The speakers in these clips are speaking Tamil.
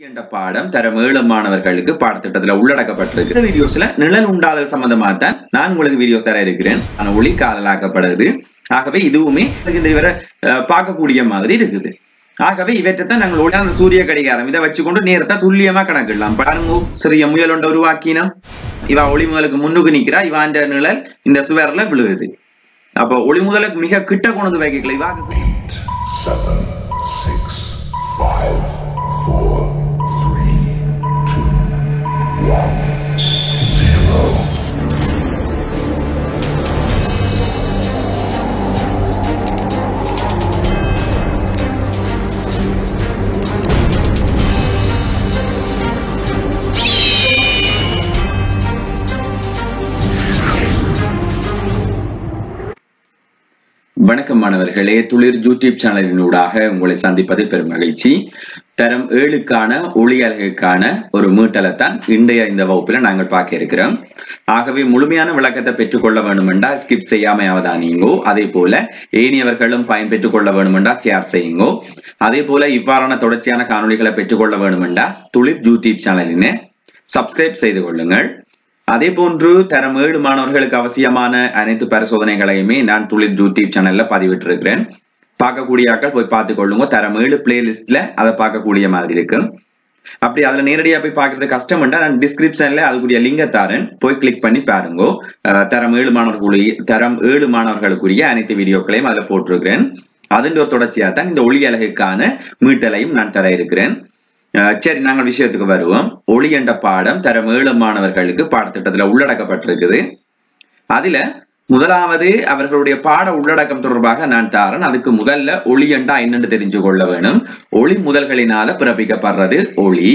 என்ற பாடம் தரம் ஏழு மாணவர்களுக்கு பாடத்திட்டத்துல உள்ளடக்கப்பட்டிருக்கு இந்த வீடியோஸ்ல நிழல் உண்டாதல் சம்பந்தமா தான் நான் உங்களுக்கு வீடியோஸ் தர இருக்கிறேன் ஆனா ஒளி காதலாக்கப்படுது ஆகவே இதுவுமே இந்த இவரை அஹ், பார்க்கக்கூடிய மாதிரி இருக்குது ஆகவே இவற்றை தான் நாங்கள் ஒளி அந்த சூரிய கடிகாரம் இதை வச்சுக்கொண்டு நேரத்தை துல்லியமா கணக்கிடலாம் பாருங்க சிறிய முயல் ஒன்று உருவாக்கினோம் இவ ஒளி முதலுக்கு முன்னுக்கு நிக்கிறா இவான் நிழல் இந்த சுவர்ல விழுகுது அப்போ ஒளி முதலுக்கு மிக கிட்ட கொண்டு வைக்கல இவாக்கு seven, six, five, four, three, two, one, zero. வணக்கம் மாணவர்களே துளிர் யூடியூப் சேனலினூடாக உங்களை சந்திப்பதில் பெரும் மகிழ்ச்சி தரம் ஏழுக்கான ஒளி அலகுக்கான ஒரு மீட்டலைத்தான் இன்றைய இந்த வகுப்புல நாங்கள் பார்க்க இருக்கிறோம் ஆகவே முழுமையான விளக்கத்தை பெற்றுக்கொள்ள வேண்டுமென்றா ஸ்கிப் செய்யாம அவதானியுங்கோ அதே போல ஏனியவர்களும் பயன்பெற்றுக் கொள்ள வேண்டுமென்றா ஷேர் செய்யுங்கோ அதே போல இவ்வாறான தொடர்ச்சியான காணொளிகளை பெற்றுக்கொள்ள வேண்டுமென்றா துளிர் யூடியூப் சேனலினை சப்ஸ்கிரைப் செய்து கொள்ளுங்கள் அதே போன்று தரம் ஏழு மாணவர்களுக்கு அவசியமான அனைத்து பரிசோதனைகளையுமே நான் துளிர் யூடியூப் சேனல்ல பதிவிட்டிருக்கிறேன் பார்க்கக்கூடிய ஆட்கள் போய் பார்த்துக் கொள்ளுங்க தரம் ஏழு பிளேலிஸ்ட்ல அதை பார்க்கக்கூடிய மாதிரி இருக்கு அப்படி அதுல நேரடியா போய் பார்க்கறது கஷ்டம்னா நான் டிஸ்கிரிப்ஷன்ல அதுக்குரிய லிங்கை தாரேன் போய் கிளிக் பண்ணி பாருங்க அஹ் தரம் ஏழு மாணவர்களுடைய தரம் ஏழு மாணவர்களுக்குரிய அனைத்து வீடியோக்களையும் அதுல போட்டிருக்கிறேன் அதன் ஒரு தொடர்ச்சியா தான் இந்த ஒளி அலகுக்கான மீட்டலையும் நான் தர இருக்கிறேன் அஹ் சரி நாங்கள் விஷயத்துக்கு வருவோம் ஒளி என்ற பாடம் தரம் ஏழு மாணவர்களுக்கு பாடத்திட்டத்துல உள்ளடக்கப்பட்டிருக்குது அதுல முதலாவது அவர்களுடைய பாட உள்ளடக்கம் தொடர்பாக நான் தாரன் அதுக்கு முதல்ல ஒளி என்றா என்னன்னு தெரிஞ்சு கொள்ள வேணும் ஒளி முதல்களினால பிறப்பிக்கப்படுறது ஒளி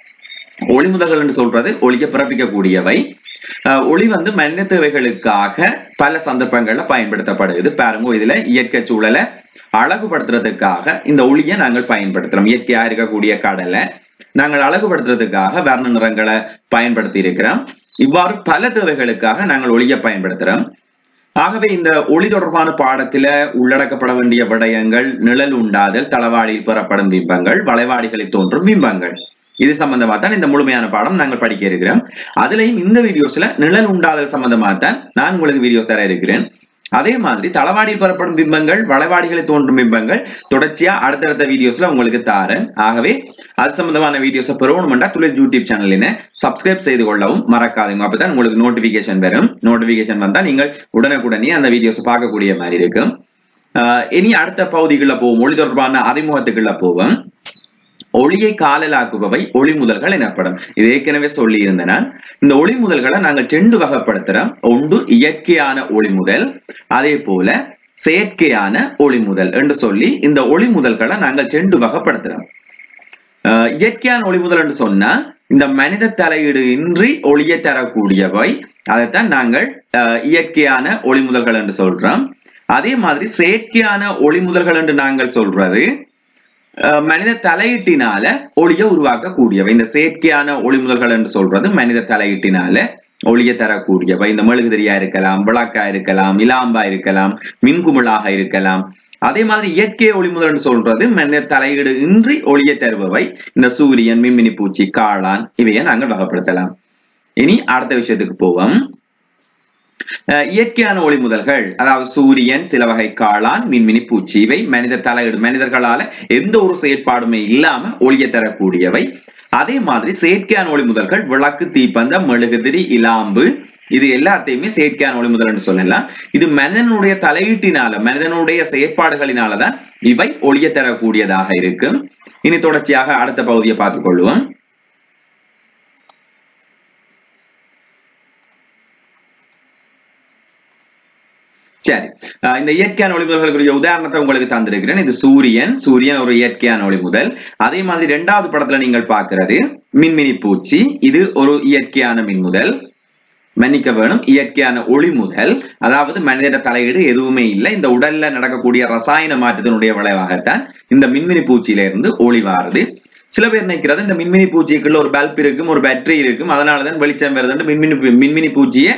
ஒளி முதல்கள் என்று சொல்றது ஒளியை பிறப்பிக்கக்கூடியவை அஹ் ஒளி வந்து மனித தேவைகளுக்காக பல சந்தர்ப்பங்கள்ல பயன்படுத்தப்படுது பாருங்க இதுல இயற்கை சூழலை அழகுபடுத்துறதுக்காக இந்த ஒளியை நாங்கள் பயன்படுத்துறோம் இயற்கையா இருக்கக்கூடிய கடலை நாங்கள் அழகுபடுத்துறதுக்காக வர்ண நிறங்களை பயன்படுத்தி இருக்கிறோம் இவ்வாறு பல தேவைகளுக்காக நாங்கள் ஒளியை பயன்படுத்துறோம் ஆகவே இந்த ஒளி தொடர்பான பாடத்தில உள்ளடக்கப்பட வேண்டிய விடயங்கள் நிழல் உண்டாதல் தளவாடியில் பெறப்படும் பிம்பங்கள் வளைவாடிகளில் தோன்றும் பிம்பங்கள் இது சம்பந்தமா தான் இந்த முழுமையான பாடம் நாங்கள் படிக்க இருக்கிறோம் அதுலயும் இந்த வீடியோஸ்ல நிழல் உண்டாதல் சம்பந்தமா தான் நான் உங்களுக்கு வீடியோஸ் தர இருக்கிறேன் அதே மாதிரி தளவாடியில் பெறப்படும் பிம்பங்கள் வளைவாடிகளில் தோன்றும் பிம்பங்கள் தொடர்ச்சியா அடுத்தடுத்த வீடியோஸ்ல உங்களுக்கு தாரேன் ஆகவே அது சம்பந்தமான வீடியோஸை பெறணும்னா துளிர் யூடியூப் சேனலினை சப்ஸ்கிரைப் செய்து கொள்ளவும் மறக்காதீங்க அப்பதான் உங்களுக்கு நோட்டிபிகேஷன் வரும் நோட்டிபிகேஷன் வந்தா நீங்கள் உடனுக்குடனே அந்த வீடியோஸ் பார்க்கக்கூடிய மாதிரி இருக்கும் ஆஹ் இனி அடுத்த பகுதிகளில் போவோம் ஒளி தொடர்பான அறிமுகத்துக்குள்ள போவோம் ஒளியை காலலாக்குபவை ஒளி முதல்கள் எனப்படும் இது ஏற்கனவே சொல்லி இருந்த நான் இந்த ஒளி முதல்களை நாங்கள் ரெண்டு வகைப்படுத்துறோம் ஒன்று இயற்கையான ஒளி முதல் அதே போல செயற்கையான ஒளி முதல் என்று சொல்லி இந்த ஒளி முதல்களை நாங்கள் ரெண்டு வகைப்படுத்துறோம் அஹ் இயற்கையான ஒளி முதல் என்று சொன்னா இந்த மனித தலையீடு இன்றி ஒளியை தரக்கூடியவை அதைத்தான் நாங்கள் அஹ், இயற்கையான ஒளி முதல்கள் என்று சொல்றோம் அதே மாதிரி செயற்கையான ஒளி முதல்கள் என்று நாங்கள் சொல்றது அஹ், மனித தலையீட்டினால ஒளியை உருவாக்கக்கூடியவை இந்த செயற்கையான ஒளி முதல்கள் என்று சொல்றது மனித தலையீட்டினால ஒளியை தரக்கூடியவை இந்த மெழுகுதிரியா இருக்கலாம் விளக்கா இருக்கலாம் இலாம்பா இருக்கலாம் மின்குமிழாக இருக்கலாம் அதே மாதிரி இயற்கை ஒளி முதல் என்று சொல்றது மனித தலையீடு இன்றி ஒளியை தருபவை இந்த சூரியன் மின்மினி பூச்சி காளான் இவையை நாங்கள் வகைப்படுத்தலாம் இனி அடுத்த விஷயத்துக்கு போவோம் அஹ் இயற்கையான ஒளி முதல்கள் அதாவது சூரியன் சில வகை காளான் மின்மினி பூச்சி இவை மனித தலையீடு மனிதர்களால எந்த ஒரு செயற்பாடுமே இல்லாம ஒளியை தரக்கூடியவை அதே மாதிரி செயற்கையான ஒளி முதல்கள் விளக்கு தீப்பந்தம் மெழுகுதிரி இலாம்பு இது எல்லாத்தையுமே செயற்கையான ஒளி முதல் என்று சொல்லலாம் இது மனிதனுடைய தலையீட்டினால மனிதனுடைய செயற்பாடுகளினாலதான் இவை ஒளியை தரக்கூடியதாக இருக்கும் இனி தொடர்ச்சியாக அடுத்த பகுதியை பார்த்துக் கொள்வோம் சரி அஹ் இந்த இயற்கையான ஒளிமுதல்களுக்குரிய உதாரணத்தை உங்களுக்கு தந்திருக்கிறேன் இது சூரியன் சூரியன் ஒரு இயற்கையான ஒளிமுதல் அதே மாதிரி இரண்டாவது படத்துல நீங்கள் பார்க்கிறது மின்மினி பூச்சி இது ஒரு இயற்கையான மின்முதல் மன்னிக்க வேணும் இயற்கையான ஒளி முதல் அதாவது மனித தலையீடு எதுவுமே இல்லை இந்த உடல்ல நடக்கக்கூடிய ரசாயன மாற்றத்தினுடைய விளைவாகத்தான் இந்த மின்மினி பூச்சியில இருந்து ஒளி வாருது சில பேர் நினைக்கிறது இந்த மின்மினி பூச்சிக்குள்ள ஒரு பல்ப் இருக்கும் ஒரு பேட்டரி இருக்கும் அதனாலதான் வெளிச்சம் வருதுன்னு மின்மினி மின்மினி பூச்சியை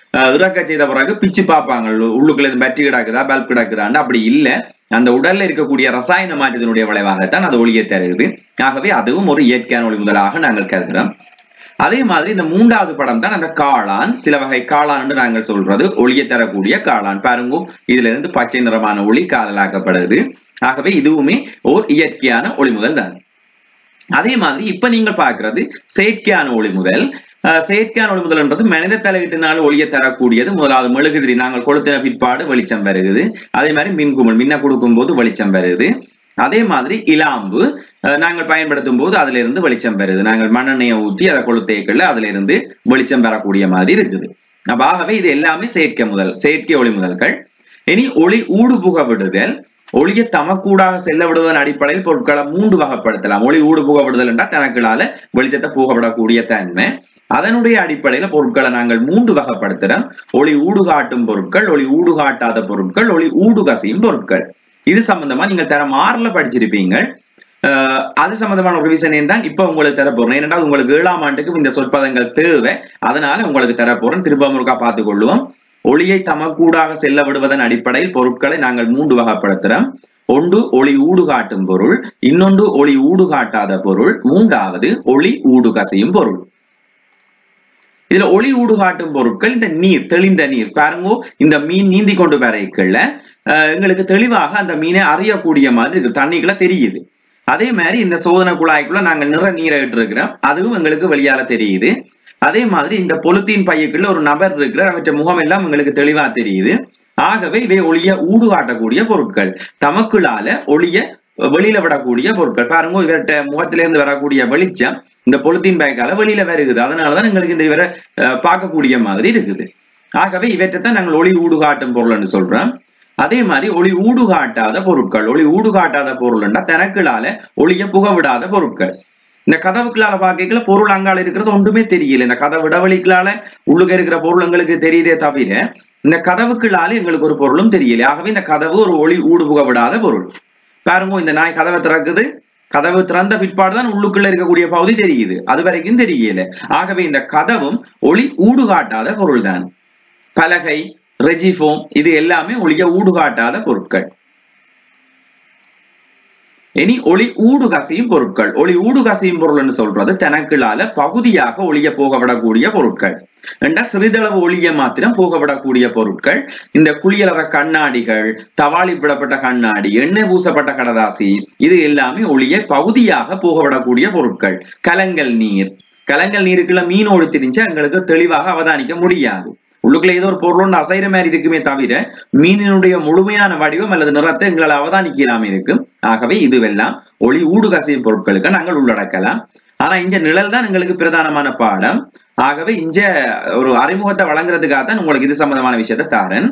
அஹ், இறக்க செய்த பிறகு பிச்சு பார்ப்பாங்க உள்ளுக்குள்ள இது பேட்டரி கிடக்குதா பல்ப் கிடக்குதான்னு அப்படி இல்ல அந்த உடல்ல இருக்கக்கூடிய ரசாயன மாற்றத்தினுடைய விளைவாகத்தான் அது ஒளியை தருகிறது ஆகவே அதுவும் ஒரு இயற்கையான ஒளி முதலாக நாங்கள் கருதுகிறோம் அதே மாதிரி இந்த மூன்றாவது படம் தான் அந்த காளான் சில வகை காளான் என்று நாங்கள் சொல்றது ஒளியை தரக்கூடிய காளான் பாருங்க இதுல இருந்து பச்சை நிறமான ஒளி காதலாக்கப்படுது ஆகவே இதுவுமே ஓர் இயற்கையான ஒளிமுதல் தான் அதே மாதிரி இப்ப நீங்கள் பார்க்கிறது செயற்கையான ஒளிமுதல் அஹ், செயற்கையான ஒளிமுதல்ன்றது மனித தலையீட்டினால் ஒளியை தரக்கூடியது முதலாவது மெழுகுதிரி நாங்கள் கொளுத்தின பிற்பாடு வெளிச்சம் வருகிறது அதே மாதிரி மின்குமிழ் மின்ன கொடுக்கும் போது வெளிச்சம் வருது அதே மாதிரி இலாம்பு அஹ், நாங்கள் பயன்படுத்தும் போது அதுல இருந்து வெளிச்சம் வருது நாங்கள் மண்ணெண்ணெயை ஊற்றி அதை கொளுத்தேக்கல்ல அதுல இருந்து வெளிச்சம் பெறக்கூடிய மாதிரி இருக்குது அப்ப ஆகவே இது எல்லாமே செயற்கை முதல் செயற்கை ஒளி முதல்கள் இனி ஒளி ஊடுபுக விடுதல் ஒளியை தமக்கூடாக செல்ல விடுவதன் அடிப்படையில் பொருட்களை மூன்று வகைப்படுத்தலாம் ஒளி ஊடுபுக விடுதல் என்றால் தனக்களால வெளிச்சத்தை புகவிடக்கூடிய தன்மை அதனுடைய அடிப்படையில பொருட்களை நாங்கள் மூன்று வகைப்படுத்துறோம் ஒளி ஊடுகாட்டும் பொருட்கள் ஒளி ஊடுகாட்டாத பொருட்கள் ஒளி ஊடுகசியும் பொருட்கள் இது சம்பந்தமா நீங்க தரம் ஆறுல படிச்சிருப்பீங்க அஹ் அது சம்பந்தமான ஒரு ரிவிஷன் தான் இப்ப உங்களுக்கு தர போறேன் ஏனென்றால் உங்களுக்கு ஏழாம் ஆண்டுக்கு இந்த சொற்பதங்கள் தேவை அதனால உங்களுக்கு தர போறேன் திரும்ப முருகா பார்த்துக் கொள்ளுவோம் ஒளியை தமக்கூடாக செல்ல விடுவதன் அடிப்படையில் பொருட்களை நாங்கள் மூன்று வகைப்படுத்துறோம் ஒன்று ஒளி ஊடுகாட்டும் பொருள் இன்னொன்று ஒளி ஊடுகாட்டாத பொருள் மூன்றாவது ஒளி ஊடுகசையும் பொருள் இதுல ஒளி ஊடுகாட்டும் பொருட்கள் இந்த நீர் தெளிந்த நீர் பாருங்க இந்த மீன் நீந்தி கொண்டு வரைக்கல எங்களுக்கு தெளிவாக அந்த மீனை அறியக்கூடிய மாதிரி இருக்கு தண்ணிக்குள்ள தெரியுது அதே மாதிரி இந்த சோதனை குழாய்க்குள்ள நாங்க நிற நீரை இருக்கிறோம் அதுவும் எங்களுக்கு வெளியால தெரியுது அதே மாதிரி இந்த பொலித்தீன் பையுக்குள்ள ஒரு நபர் இருக்கிறார் அவற்றை முகம் எல்லாம் எங்களுக்கு தெளிவா தெரியுது ஆகவே இவை ஒளிய ஊடுகாட்டக்கூடிய பொருட்கள் தமக்குள்ளால ஒளிய வெளியில விடக்கூடிய பொருட்கள் பாருங்க இவர்கிட்ட முகத்திலிருந்து வரக்கூடிய வெளிச்சம் இந்த பொலித்தீன் பேக்கால வெளியில வருகுது அதனாலதான் எங்களுக்கு இந்த இவரை அஹ், பார்க்கக்கூடிய மாதிரி இருக்குது ஆகவே இவற்றைத்தான் நாங்கள் ஒளி ஊடுகாட்டும் பொருள்னு சொல்றோம் அதே மாதிரி ஒளி ஊடுகாட்டாத பொருட்கள் ஒளி ஊடுகாட்டாத பொருள்னா தனக்குள்ளால ஒளிய புகவிடாத பொருட்கள் இந்த கதவுக்குள்ளால பார்க்கல பொருள் அங்கால இருக்கிறது ஒன்றுமே தெரியல இந்த கதவு இடவெளிக்குள்ளால உள்ளுக இருக்கிற பொருள் எங்களுக்கு தெரியுதே தவிர இந்த கதவுக்குள்ளால எங்களுக்கு ஒரு பொருளும் தெரியல ஆகவே இந்த கதவு ஒரு ஒளி ஊடுபுக விடாத பொருள் பாருங்க இந்த நாய் கதவை திறக்குது கதவு திறந்த பிற்பாடுதான் உள்ளுக்குள்ள இருக்கக்கூடிய பகுதி தெரியுது அது வரைக்கும் தெரியல ஆகவே இந்த கதவும் ஒளி ஊடுகாட்டாத பொருள்தான் பலகை ரெஜிஃபோம் இது எல்லாமே ஒளிய ஊடுகாட்டாத பொருட்கள் இனி ஒளி ஊடுகசையும் பொருட்கள் ஒளி ஊடுகசையும் பொருள்னு சொல்றது தனக்குள்ளால பகுதியாக ஒளிய போக விடக்கூடிய பொருட்கள் என்றா சிறிதளவு ஒளிய மாத்திரம் போக விடக்கூடிய பொருட்கள் இந்த குளியலற கண்ணாடிகள் தவாளி விடப்பட்ட கண்ணாடி எண்ணெய் பூசப்பட்ட கடதாசி இது எல்லாமே ஒளிய பகுதியாக போக விடக்கூடிய பொருட்கள் கலங்கல் நீர் கலங்கல் நீருக்குள்ள மீனோடு திரிஞ்சா எங்களுக்கு தெளிவாக அவதானிக்க முடியாது உள்ளுக்குள்ள ஏதோ ஒரு பொருள் ஒன்று அசைற மாதிரி இருக்குமே தவிர மீனினுடைய முழுமையான வடிவம் அல்லது நிறத்தை எங்களால் அவதானிக்கலாம இருக்கும் ஆகவே இதுவெல்லாம் ஒளி ஊடுகசையும் பொருட்களுக்கு நாங்கள் உள்ளடக்கலாம் ஆனா இங்க நிழல் தான் எங்களுக்கு பிரதானமான பாடம் ஆகவே இங்க ஒரு அறிமுகத்தை வழங்குறதுக்காக தான் உங்களுக்கு இது சம்பந்தமான விஷயத்தை தாரன்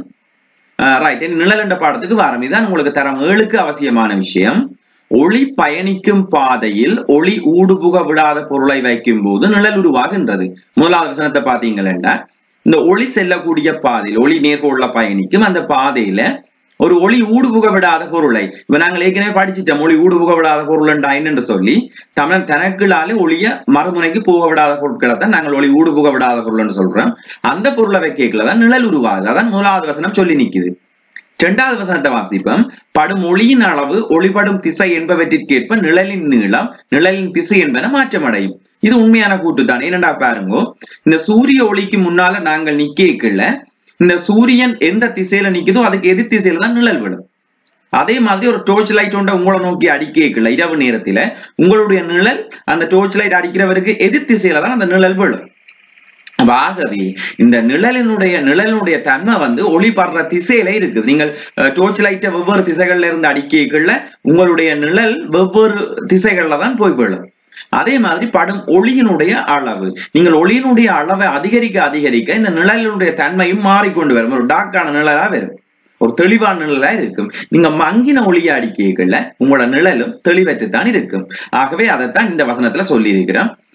ரைட் நிழல் என்ற பாடத்துக்கு வாரம் இதுதான் உங்களுக்கு தரம் ஏழுக்கு அவசியமான விஷயம் ஒளி பயணிக்கும் பாதையில் ஒளி ஊடுபுக விடாத பொருளை வைக்கும் போது நிழல் உருவாகின்றது முதலாவது வசனத்தை பாத்தீங்கன்னா இந்த ஒளி செல்லக்கூடிய பாதையில் ஒளி நேர்கோள்ல பயணிக்கும் அந்த பாதையில ஒரு ஒளி ஊடுபுக விடாத பொருளை இப்ப நாங்கள் ஏற்கனவே படிச்சிட்டோம் ஒளி ஊடுபுக விடாத பொருள் என்று சொல்லி தமிழ் தனக்குள்ளாலே ஒளிய மறுமுனைக்கு போக விடாத பொருட்களை தான் நாங்கள் ஒளி ஊடுபுக விடாத பொருள்னு சொல்றோம் அந்த பொருளை வைக்கல தான் நிழல் உருவாகுது அதான் முதலாவது வசனம் சொல்லி நிக்குது இரண்டாவது வசனத்தை வாசிப்போம் படும் ஒளியின் அளவு ஒளிபடும் திசை என்பவற்றிற்கேற்ப நிழலின் நீளம் நிழலின் திசை என்பன மாற்றமடையும் இது உண்மையான கூட்டு தான் என்னடா பாருங்க இந்த சூரிய ஒளிக்கு முன்னால நாங்கள் நிக்கல இந்த சூரியன் எந்த திசையில நிக்குதோ அதுக்கு எதிர் திசையில தான் நிழல் விடும் அதே மாதிரி ஒரு டோர்ச் லைட் ஒன்றை உங்களை நோக்கி அடிக்கல இரவு நேரத்துல உங்களுடைய நிழல் அந்த டோர்ச் லைட் அடிக்கிறவருக்கு எதிர் திசையில தான் அந்த நிழல் விழும் அப்ப ஆகவே இந்த நிழலினுடைய நிழலினுடைய தன்மை வந்து ஒளி படுற திசையில இருக்குது நீங்கள் டோர்ச் லைட்டை வெவ்வேறு திசைகள்ல இருந்து அடிக்கல உங்களுடைய நிழல் வெவ்வேறு திசைகள்ல தான் போய் விழும் அதே மாதிரி படும் ஒளியினுடைய அளவு நீங்கள் ஒளியினுடைய அளவை அதிகரிக்க அதிகரிக்க இந்த நிழலினுடைய தன்மையும் மாறிக்கொண்டு வரும் ஒரு டார்க்கான நிழலா வரும் ஒரு தெளிவான நிழலா இருக்கும் நீங்க மங்கின ஒளியை அடிக்கல உங்களோட நிழலும் தெளிவற்று தான் இருக்கும் ஆகவே அதைத்தான் இந்த வசனத்துல சொல்லி இருக்கிறோம்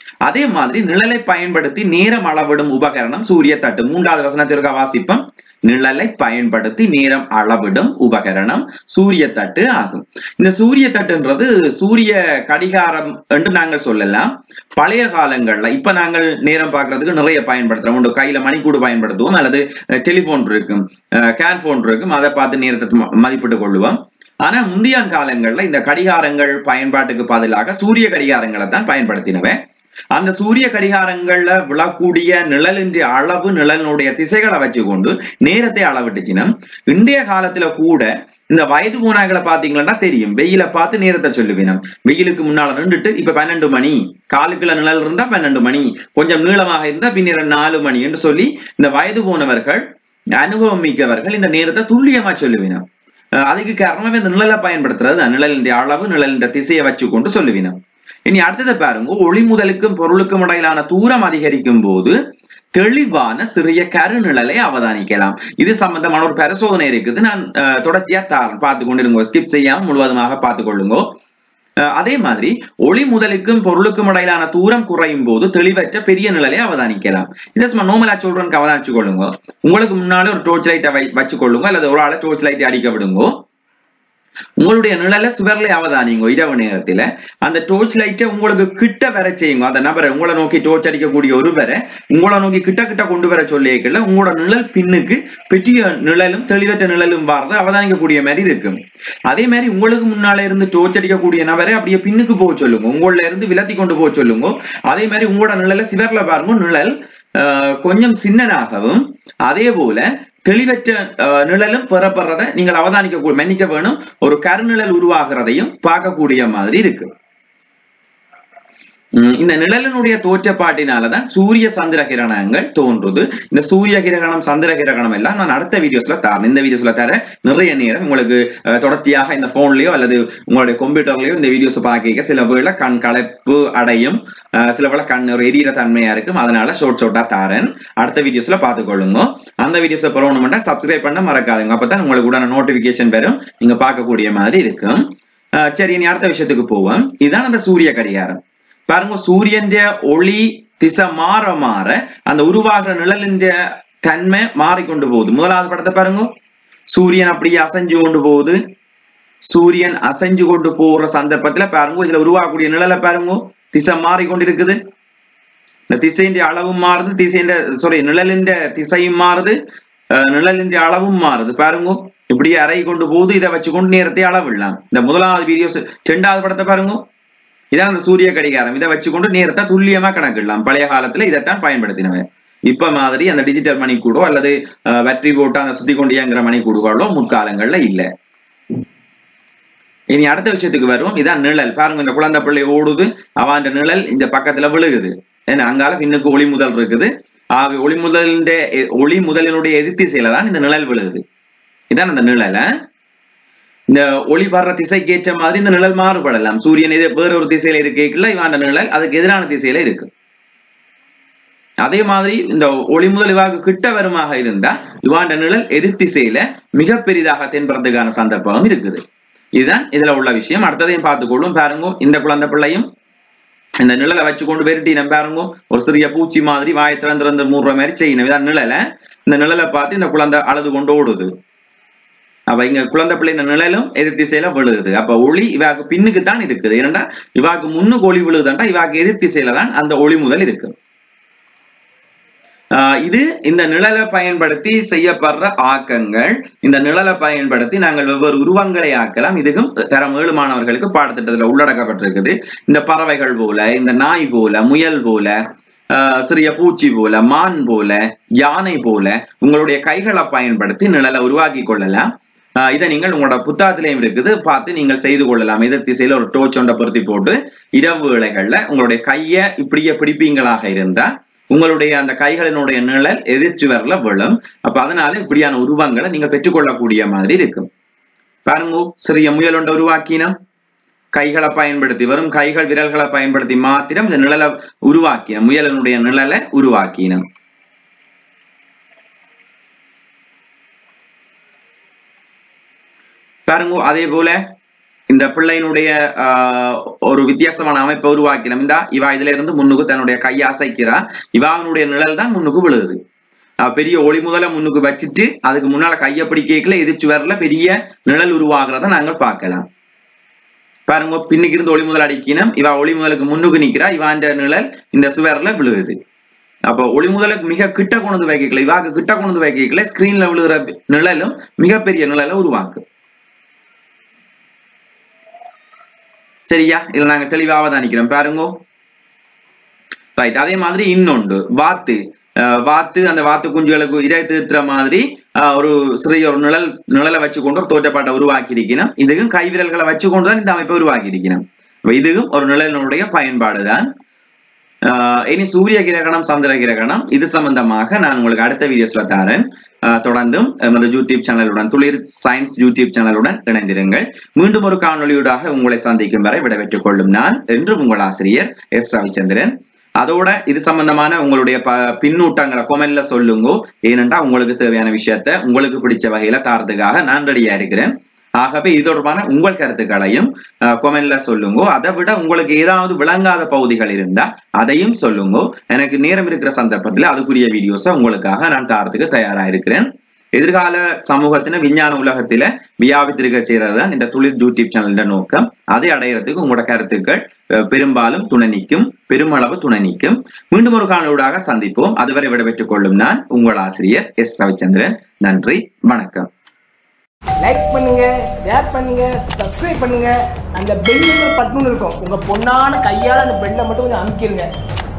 அதே மாதிரி நிழலை பயன்படுத்தி நேரம் அளவிடும் உபகரணம் சூரிய தட்டு மூன்றாவது வசனத்திற்கு வாசிப்போம் நிழலை பயன்படுத்தி நேரம் அளவிடும் உபகரணம் சூரிய தட்டு ஆகும் இந்த சூரிய தட்டுன்றது சூரிய கடிகாரம் என்று நாங்கள் சொல்லலாம் பழைய காலங்கள்ல இப்ப நாங்கள் நேரம் பார்க்கறதுக்கு நிறைய பயன்படுத்துறோம் உண்டு கையில மணிக்கூடு பயன்படுத்துவோம் அல்லது டெலிபோன் இருக்கும் கேன் போன் இருக்கும் அதை பார்த்து நேரத்தை ம- மதிப்பிட்டுக் கொள்ளுவோம் ஆனா முந்தைய காலங்கள்ல இந்த கடிகாரங்கள் பயன்பாட்டுக்கு பதிலாக சூரிய கடிகாரங்களை தான் பயன்படுத்தினவன் அந்த சூரிய கடிகாரங்கள்ல விழக்கூடிய நிழலின் அளவு நிழலினுடைய திசைகளை வச்சுக்கொண்டு நேரத்தை அளவிட்டுச்சினா இன்றைய காலத்துல கூட இந்த வயது போனாக்களை பாத்தீங்கன்னா தெரியும் வெயில பார்த்து நேரத்தை சொல்லுவினம் வெயிலுக்கு முன்னால நின்றுட்டு இப்ப பன்னெண்டு மணி காலுக்குள்ள நிழல் இருந்தா பன்னெண்டு மணி கொஞ்சம் நீளமாக இருந்தா பின்னர் நாலு மணி என்று சொல்லி இந்த வயது போனவர்கள் அனுபவம் மிக்கவர்கள் இந்த நேரத்தை துல்லியமா சொல்லுவினம் அஹ் அதுக்கு காரணமே இந்த நிழலை பயன்படுத்துறது தான். நிழலின் அளவு நிழலின் திசையை வச்சுக்கொண்டு சொல்லுவினம் இனி அடுத்ததை பாருங்க ஒளி முதலுக்கும் பொருளுக்கும் இடையிலான தூரம் அதிகரிக்கும் போது தெளிவான சிறிய கருநிழலை அவதானிக்கலாம் இது சம்பந்தமான ஒரு பரிசோதனை இருக்குது நான் அஹ், தொடர்ச்சியா தாரேன் பார்த்து கொண்டிருங்க ஸ்கிப் செய்யாம முழுவதுமாக பார்த்து கொள்ளுங்க அஹ், அதே மாதிரி ஒளி முதலுக்கும் பொருளுக்கும் இடையிலான தூரம் குறையும் போது தெளிவற்ற பெரிய நிழலை அவதானிக்கலாம் இதை சும்மா நோமலா சொல்றேன்னு அவதானிச்சு கொள்ளுங்க உங்களுக்கு முன்னாலே ஒரு டோர்ச் லைட்டை வச்சு கொள்ளுங்க அல்லது ஒரு ஆளை டோர்ச் லைட்டை அடிக்க விடுங்க உங்களுடைய நிழலை சுவர்ல அவதானிங்க இரவு நேரத்துல அந்த டோர்ச் லைட்டை உங்களுக்கு கிட்ட வர செய்யுங்க அந்த நபரை உங்களை நோக்கி டோர்ச் அடிக்கக்கூடிய ஒருவரை உங்களை நோக்கி கிட்ட கிட்ட கொண்டு வர சொல்லியிருக்கல உங்களோட நிழல் பின்னுக்கு பெரிய நிழலும் தெளிவற்ற நிழலும் வாரது அவதானிக்கக்கூடிய மாதிரி இருக்கும் அதே மாதிரி உங்களுக்கு முன்னால இருந்து டோர்ச் அடிக்கக்கூடிய நபரை அப்படியே பின்னுக்கு போக சொல்லுங்க உங்கள இருந்து விலத்தி கொண்டு போக சொல்லுங்க அதே மாதிரி உங்களோட நிழலை சிவர்ல பாருங்க நிழல் ஆஹ், கொஞ்சம் சின்னனாகவும் அதே போல தெளிவற்ற ஆஹ், நிழலும் பெறப்படுறதை நீங்கள் அவதானிக்க மன்னிக்க வேணும் ஒரு கருநிழல் உருவாகிறதையும் பார்க்கக்கூடிய மாதிரி இருக்கு உம் இந்த நிழலினுடைய தோற்றப்பாட்டினாலதான் சூரிய சந்திர கிரணங்கள் தோன்றுது இந்த சூரிய கிரகணம் சந்திர கிரகணம் எல்லாம் நான் அடுத்த வீடியோஸ்ல தரேன் இந்த வீடியோஸ்ல தர நிறைய நேரம் உங்களுக்கு அஹ், தொடர்ச்சியாக இந்த போன்லயோ அல்லது உங்களுடைய கம்ப்யூட்டர்லயோ இந்த வீடியோஸ் பார்க்க சில வேளை கண் களைப்பு அடையும் அஹ், சில வேளை கண் ஒரு எரியற தன்மையா இருக்கும் அதனால ஷோர்ட் ஷோர்ட்டா தாரேன் அடுத்த வீடியோஸ்ல பார்த்துக்கொள்ளுங்க அந்த வீடியோஸ் பெறணும்னா சப்ஸ்கிரைப் பண்ண மறக்காதுங்க அப்பதான் உங்களுக்கு உடனே நோட்டிபிகேஷன் வரும் நீங்க பார்க்கக்கூடிய மாதிரி இருக்கும் அஹ், சரி இனி அடுத்த விஷயத்துக்கு போவோம் இதான் அந்த சூரிய கடிகாரம் பாருங்க சூரியன் ஒளி திசை மாற மாற அந்த உருவாகிற நிழலின் தன்மை மாறிக்கொண்டு போகுது முதலாவது படத்தை பாருங்க சூரியன் அப்படியே அசைஞ்சு கொண்டு போகுது சூரியன் அசைஞ்சு கொண்டு போற சந்தர்ப்பத்துல பாருங்க இதுல உருவாகக்கூடிய நிழலை பாருங்க திசை மாறிக்கொண்டிருக்குது இந்த திசையின் அளவும் மாறுது திசையின் சாரி நிழலின் திசையும் மாறுது அஹ், நிழலின் அளவும் மாறுது பாருங்க இப்படியே அறை கொண்டு போகுது இதை வச்சுக்கொண்டு நேரத்தை அளவிடலாம் இந்த முதலாவது வீடியோஸ் ரெண்டாவது படத்தை பாருங்க இதான் அந்த சூரிய கடிகாரம் இதை வச்சுக்கொண்டு நேரத்தை துல்லியமா கணக்கிடலாம் பழைய காலத்துல இதைத்தான் பயன்படுத்தினவன் இப்ப மாதிரி அந்த டிஜிட்டல் மணிக்கூடோ அல்லது அஹ், பேட்டரி போட்டு அந்த சுத்தி கொண்டு இயங்குற மணிக்கூடுகளோ முற்காலங்கள்ல இல்ல இனி அடுத்த விஷயத்துக்கு வருவோம் இதான் நிழல் பாருங்க இந்த குழந்தை பிள்ளை ஓடுது அவன் நிழல் இந்த பக்கத்துல விழுகுது ஏன்னா அங்கால பின்னுக்கு ஒளி முதல் இருக்குது ஆக ஒளி முதலின் ஒளி முதலினுடைய எதிர்த்திசையில தான் இந்த நிழல் விழுகுது இதான் அந்த நிழல் ஆ? இந்த ஒளி வர்ற திசைக்கு ஏற்ற மாதிரி இந்த நிழல் மாறுபடலாம் சூரியன் இது வேற ஒரு திசையில இருக்கல இவாண்ட நிழல் அதுக்கு எதிரான திசையில இருக்கு அதே மாதிரி இந்த ஒளி முதல் இவாக்கு கிட்ட வருமாக இருந்தா இவாண்ட நிழல் எதிர் திசையில மிக பெரிதாக தென்படுறதுக்கான சந்தர்ப்பம் இருக்குது இதுதான் இதுல உள்ள விஷயம் அடுத்ததையும் பார்த்துக்கொள்ளும் பாருங்க இந்த குழந்தை பிள்ளையும் இந்த நிழலை வச்சு கொண்டு வெறுட்டினம் பாருங்க ஒரு சிறிய பூச்சி மாதிரி வாயை திறந்து திறந்து மூடுற மாதிரி செய்யணும் இதான் நிழலை இந்த நிழலை பார்த்து இந்த குழந்தை அழுது கொண்டு ஓடுது அப்ப இங்க குழந்தை பிள்ளைங்க நிழலும் எதிர் திசையில விழுகுது அப்ப ஒளி இவாக்கு பின்னுக்கு தான் இருக்குது ஏனண்டா இவாக்கு முன்னுக்கு ஒளி விழுகுதாண்டா இவாக்கு எதிர் திசையில தான் அந்த ஒளி முதல் இருக்கு ஆஹ் இது இந்த நிழலை பயன்படுத்தி செய்யப்படுற ஆக்கங்கள் இந்த நிழலை பயன்படுத்தி நாங்கள் வெவ்வேறு உருவங்களை ஆக்கலாம் இதுக்கும் தரம் ஏழு மாணவர்களுக்கு பாடத்திட்டத்துல உள்ளடக்கப்பட்டிருக்குது இந்த பறவைகள் போல இந்த நாய் போல முயல் போல ஆஹ் சிறிய பூச்சி போல மான் போல யானை போல உங்களுடைய கைகளை பயன்படுத்தி நிழலை உருவாக்கி கொள்ளலாம் ஆஹ் இதை நீங்கள் உங்களோட புத்தகத்திலையும் இருக்குது பார்த்து நீங்கள் செய்து கொள்ளலாம் எதிர் திசையில ஒரு டோர்ச் ஒன்றை பொருத்தி போட்டு இரவு வேளைகள்ல உங்களுடைய கையை இப்படியே பிடிப்பீங்களாக இருந்தா உங்களுடைய அந்த கைகளினுடைய நிழல் எதிர்ச்சுவர்ல விழும் அப்ப அதனால இப்படியான உருவங்களை நீங்க பெற்றுக்கொள்ளக்கூடிய மாதிரி இருக்கும் பாருங்க சிறிய முயல் ஒன்றை உருவாக்கினோம் கைகளை பயன்படுத்தி வெறும் கைகள் விரல்களை பயன்படுத்தி மாத்திரம் இந்த நிழலை உருவாக்கினோம் முயலனுடைய நிழலை உருவாக்கினோம் பாருங்க அதே போல இந்த பிள்ளையினுடைய ஆஹ், ஒரு வித்தியாசமான அமைப்பை உருவாக்கினோம் இந்த இவா இதுல இருந்து முன்னுக்கு தன்னுடைய கையை அசைக்கிறா இவானுடைய நிழல் தான் முன்னுக்கு விழுகுது ஆஹ், பெரிய ஒளி முதல முன்னுக்கு வச்சுட்டு அதுக்கு முன்னால கையை பிடிக்கல எதிர்ச்சுவரில் பெரிய நிழல் உருவாகிறத நாங்கள் பார்க்கலாம் பாருங்க பின்னுக்கு இருந்து ஒளி முதல் அடிக்கணும் இவ ஒளி முதலுக்கு முன்னுக்கு நிக்கிறா இவாண்ட நிழல் இந்த சுவர்ல விழுகுது அப்போ ஒளி முதலுக்கு மிக கிட்ட கொண்டு வைக்கல இவாக்கு கிட்ட கொண்டு வைக்கல ஸ்கிரீன்ல விழுகிற நிழலும் மிகப்பெரிய நிழலை உருவாக்கும் சரியா இதுல நாங்க தெளிவாக தான் நிக்கிறோம் பாருங்க ரைட் அதே மாதிரி இன்னொன்று வாத்து அஹ் வாத்து அந்த வாத்து குஞ்சுகளுக்கு இறை தீர்த்துற மாதிரி அஹ் ஒரு சிறிய ஒரு நிழல் நிழலை வச்சுக்கொண்டு ஒரு தோற்றப்பாட்டை உருவாக்கி இருக்கணும் இதுக்கும் கைவிரல்களை வச்சுக்கொண்டு தான் இந்த அமைப்பை உருவாக்கி இருக்கணும் அப்ப இதுவும் ஒரு நிழலினுடைய பயன்பாடு தான் ஆஹ் இனி சூரிய கிரகணம் சந்திர கிரகணம் இது சம்பந்தமாக நான் உங்களுக்கு அடுத்த வீடியோஸ்ல தரேன் ஆஹ் தொடர்ந்தும் எமது யூடியூப் சேனலுடன் துளிர் சயின்ஸ் யூடியூப் சேனலுடன் இணைந்திருங்கள் மீண்டும் ஒரு காணொளியூடாக உங்களை சந்திக்கும் வரை விடைபெற்றுக் கொள்ளும் நான் என்று உங்கள் ஆசிரியர் எஸ் ரவிச்சந்திரன் அதோட இது சம்பந்தமான உங்களுடைய ப பின்னூட்டங்களை கொமெண்ட்ல சொல்லுங்க ஏனென்றா உங்களுக்கு தேவையான விஷயத்த உங்களுக்கு பிடிச்ச வகையில தாரதுக்காக நான் ரெடியா இருக்கிறேன் ஆகவே இது தொடர்பான உங்கள் கருத்துக்களையும் கொமெண்ட்ல சொல்லுங்க அதை விட உங்களுக்கு ஏதாவது விளங்காத பகுதிகள் இருந்தா அதையும் சொல்லுங்க எனக்கு நேரம் இருக்கிற சந்தர்ப்பத்துல அதுக்குரிய வீடியோஸை உங்களுக்காக நான் தாரத்துக்கு தயாரா இருக்கிறேன் எதிர்கால சமூகத்தின விஞ்ஞான உலகத்தில வியாபித்திருக்க செய்யறது தான் இந்த துளிர் யூடியூப் சேனலோட நோக்கம் அதை அடையறதுக்கு உங்களோட கருத்துக்கள் அஹ், பெரும்பாலும் துணை நிற்கும் பெருமளவு துணை நிற்கும் மீண்டும் ஒரு காணொளியாக சந்திப்போம் அதுவரை விடைபெற்றுக் கொள்ளும் நான் உங்கள் ஆசிரியர் எஸ் ரவிச்சந்திரன் நன்றி வணக்கம் லைக் பண்ணுங்க ஷேர் பண்ணுங்க சப்ஸ்கிரைப் பண்ணுங்க அந்த பெல் பட்டன் இருக்கும் உங்க பொண்ணான கையால அந்த பெல்லை மட்டும் கொஞ்சம் அமுக்கிருங்க